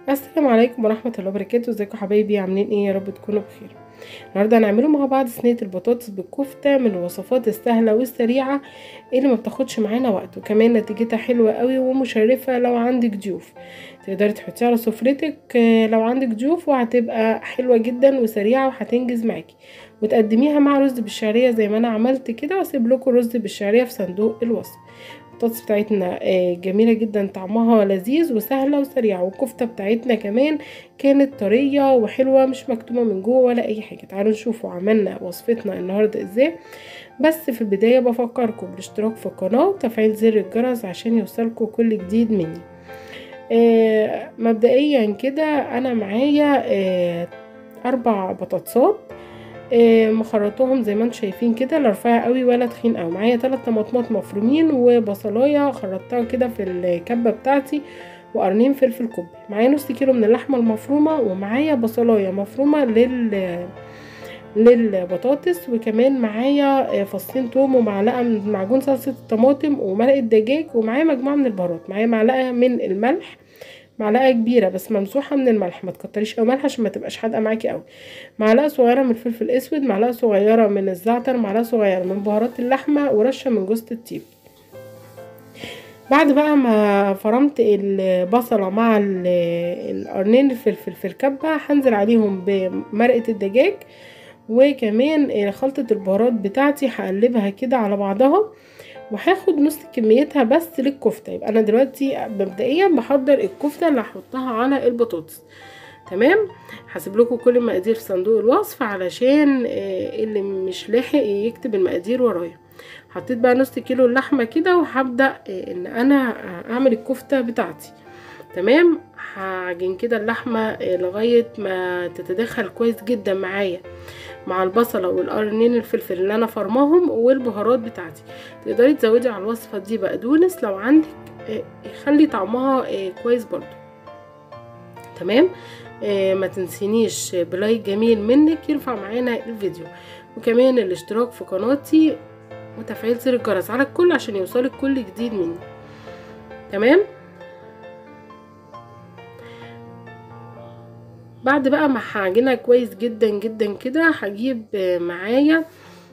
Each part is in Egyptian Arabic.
السلام عليكم ورحمة الله وبركاته ازيكم حبايبي عاملين ايه يا رب تكونوا بخير النهارده هنعمله مع بعض صينية البطاطس بالكفتة من الوصفات السهلة والسريعة اللي ما بتاخدش معانا وقت وكمان نتيجتها حلوة قوي ومشرفة لو عندك ضيوف تقدري تحطيها على سفرتك آه، لو عندك ضيوف وهتبقى حلوة جدا وسريعة وهتنجز معاكي وتقدميها مع رز بالشعرية زي ما انا عملت كده واسيب لكم رز بالشعرية في صندوق الوصف البطاطس بتاعتنا آه، جميلة جدا طعمها لذيذ وسهلة وسريعة والكفتة بتاعتنا كمان كانت طرية وحلوة مش مكتومة من جوه ولا أي حاجة تعالوا نشوفوا عملنا وصفتنا النهاردة ازاي بس في البداية بفكركم بالاشتراك في القناة وتفعيل زر الجرس عشان يوصلكم كل جديد مني آه مبدئيا كده أنا معايا آه أربع بطاطسات آه، مخرطوهم زي ما انتم شايفين كده لا رفيع قوي ولا تخين قوي معايا ثلاث طماطمات مفرومين وبصلايه خرطتها كده في الكبه بتاعتي وقرنين فلفل كوبي معايا نص كيلو من اللحمه المفرومه ومعايا بصلايه مفرومه لل للبطاطس وكمان معايا آه، فصين توم ومعلقه من معجون صلصه الطماطم ومرقه دجاج ومعايا مجموعه من البهارات معايا معلقه من الملح معلقه كبيره بس ممسوحه من الملح ما تكتريش قوي ملح عشان ما تبقاش حادقه معاكي قوي معلقه صغيره من الفلفل الاسود معلقه صغيره من الزعتر معلقه صغيره من بهارات اللحمه ورشه من جوز الطيب بعد بقى ما فرمت البصله مع ال- القرنين الفلفل في الكبه هنزل عليهم بمرقه الدجاج وكمان خلطه البهارات بتاعتي هقلبها كده على بعضها وهاخد نص كميتها بس للكفته يبقى انا دلوقتي مبدئيا بحضر الكفته اللي هحطها على البطاطس تمام هسيب لكم كل المقادير في صندوق الوصف علشان آه، اللي مش لاحق يكتب المقادير ورايا حطيت بقى نص كيلو اللحمه كده وهبدا آه، ان انا اعمل الكفته بتاعتي تمام هعجن كده اللحمه آه، لغايه ما تتداخل كويس جدا معايا مع البصله والقرنين الفلفل اللي انا فرماهم والبهارات بتاعتي تقدري تزودي على الوصفه دي بقدونس لو عندك آه، يخلي طعمها آه، كويس برضو تمام آه، ما تنسينيش بلايك جميل منك يرفع معانا الفيديو وكمان الاشتراك في قناتي وتفعيل زر الجرس على الكل عشان يوصلك كل جديد مني تمام بعد بقى ما هعجنها كويس جدا جدا كده هجيب آه، معايا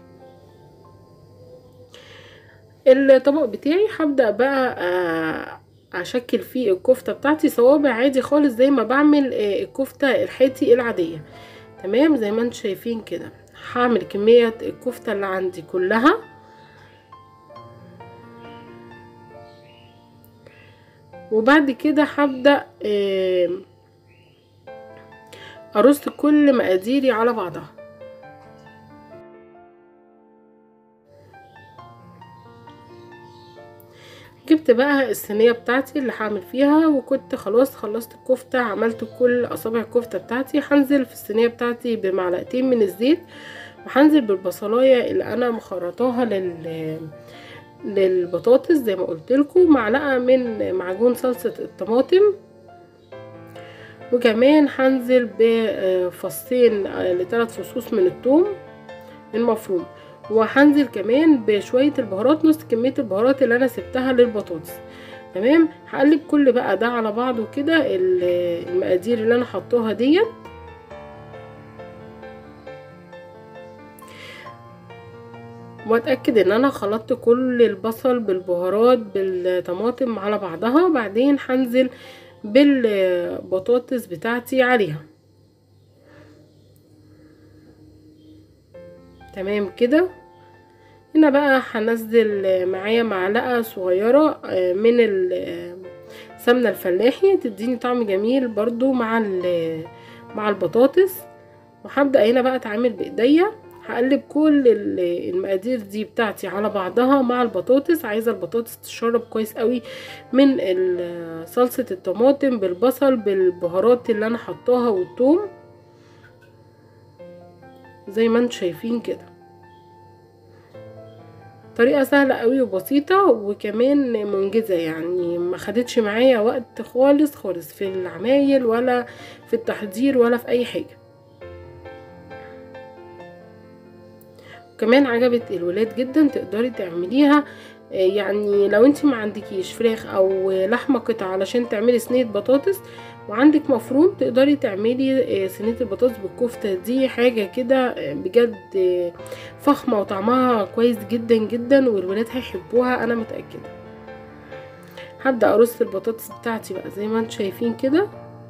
الطبق بتاعي هبدأ بقى آه، اشكل فيه الكفتة بتاعتي صوابع عادي خالص زي ما بعمل آه، الكفتة الحيتي العادية تمام زي ما انتم شايفين كده هعمل كمية الكفتة اللي عندي كلها وبعد كده هبدأ آه، ارص كل مقاديري على بعضها جبت بقى الصينيه بتاعتي اللي هعمل فيها وكنت خلاص خلصت الكفته عملت كل اصابع الكفته بتاعتي هنزل في الصينيه بتاعتي بمعلقتين من الزيت وهنزل بالبصلايه اللي انا مخرطاها لل للبطاطس زي ما قلت لكم معلقه من معجون صلصه الطماطم وكمان هنزل بفصين لثلاث فصوص من الثوم المفروم وهنزل كمان بشويه البهارات نص كميه البهارات اللي انا سبتها للبطاطس تمام هقلب كل بقى ده على بعضه كده ال- المقادير اللي انا حطاها ديت واتاكد ان انا خلطت كل البصل بالبهارات بالطماطم على بعضها بعدين هنزل بالبطاطس بتاعتي عليها تمام كده هنا بقى هنزل معايا معلقة صغيرة آه، من السمنة الفلاحي تديني طعم جميل برضو مع ال- مع البطاطس وهبدأ هنا بقى اتعامل بايديا هقلب كل ال- المقادير دي بتاعتي على بعضها مع البطاطس عايزة البطاطس تشرب كويس قوي من ال- صلصة الطماطم بالبصل بالبهارات اللي انا حطاها والثوم زي ما انتم شايفين كده طريقة سهلة قوي وبسيطة وكمان منجزة يعني ما خدتش معايا وقت خالص خالص في العمايل ولا في التحضير ولا في اي حاجة كمان عجبت الولاد جدا تقدري تعمليها يعني لو انت ما عندكيش فراخ او لحمه قطع علشان تعملي صينيه بطاطس وعندك مفروم تقدري تعملي صينيه البطاطس بالكفته دي حاجه كده بجد فخمه وطعمها كويس جدا جدا والولاد هيحبوها انا متاكده هبدا ارص البطاطس بتاعتي بقى زي ما انتم شايفين كده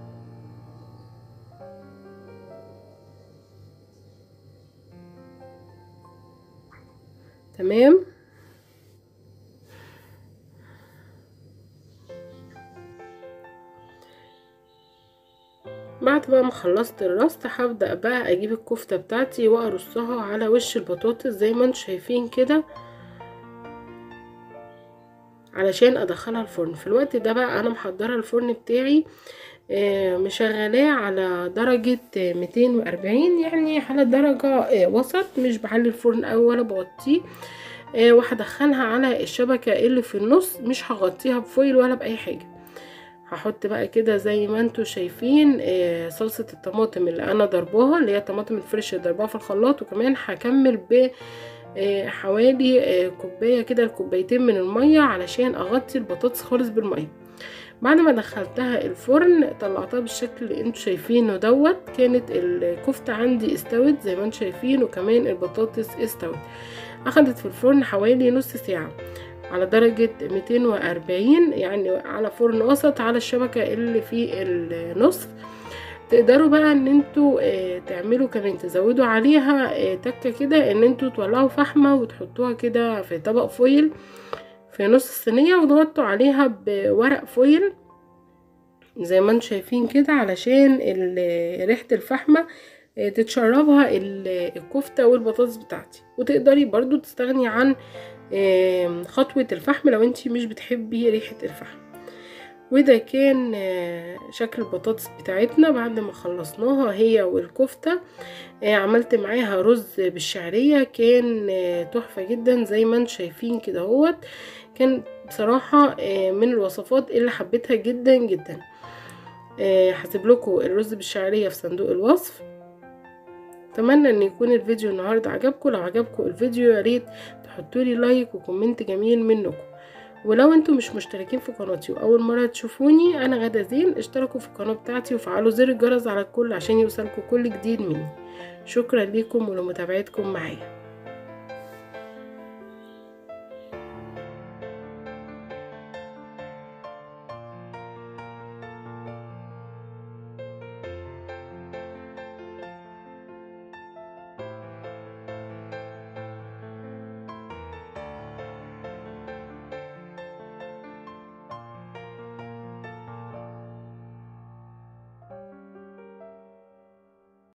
تمام بعد بقى ما خلصت الرص هبدا بقى اجيب الكفته بتاعتي وارصها على وش البطاطس زي ما انتم شايفين كده علشان ادخلها الفرن في الوقت ده بقى انا محضره الفرن بتاعي مشغلاه على درجة 240 يعني على درجة وسط مش بعلي الفرن اوي ولا بغطيه وهدخلها على الشبكة اللي في النص مش هغطيها بفويل ولا بأي حاجة هحط بقى كده زي ما انتوا شايفين صلصة الطماطم اللي انا ضرباها اللي هي الطماطم الفريش اللي ضرباها في الخلاط وكمان هكمل ب حوالي كوباية كده لكوبايتين من المية علشان اغطي البطاطس خالص بالمية بعد ما دخلتها الفرن طلعتها بالشكل اللي انتوا شايفينه دوت كانت الكفتة عندي استوت زي ما انتوا شايفين وكمان البطاطس استوت اخدت في الفرن حوالي نص ساعة على درجة 240 يعني على فرن وسط على الشبكة اللي في النصف تقدروا بقى ان انتوا اه تعملوا كمان تزودوا عليها اه تكة كده ان انتوا تولعوا فحمة وتحطوها كده في طبق فويل في نص الصينية وتغطوا عليها بورق فويل زي ما انتم شايفين كده علشان ريحة الفحمة اه تتشربها الكفتة والبطاطس بتاعتي وتقدري برضو تستغني عن خطوة الفحم لو انتي مش بتحبي ريحة الفحم وده كان شكل البطاطس بتاعتنا بعد ما خلصناها هي والكفتة عملت معاها رز بالشعرية كان تحفة جدا زي ما انتم شايفين كده اهوت كان بصراحة من الوصفات اللي حبيتها جدا جدا هسيب لكم الرز بالشعرية في صندوق الوصف اتمنى ان يكون الفيديو النهارده عجبكم لو عجبكم الفيديو يا ريت تحطوا لي لايك وكومنت جميل منكم ولو انتم مش مشتركين في قناتي واول مره تشوفوني انا غدا زين اشتركوا في القناه بتاعتي وفعلوا زر الجرس على الكل عشان يوصلكم كل جديد مني شكرا ليكم ولمتابعتكم معايا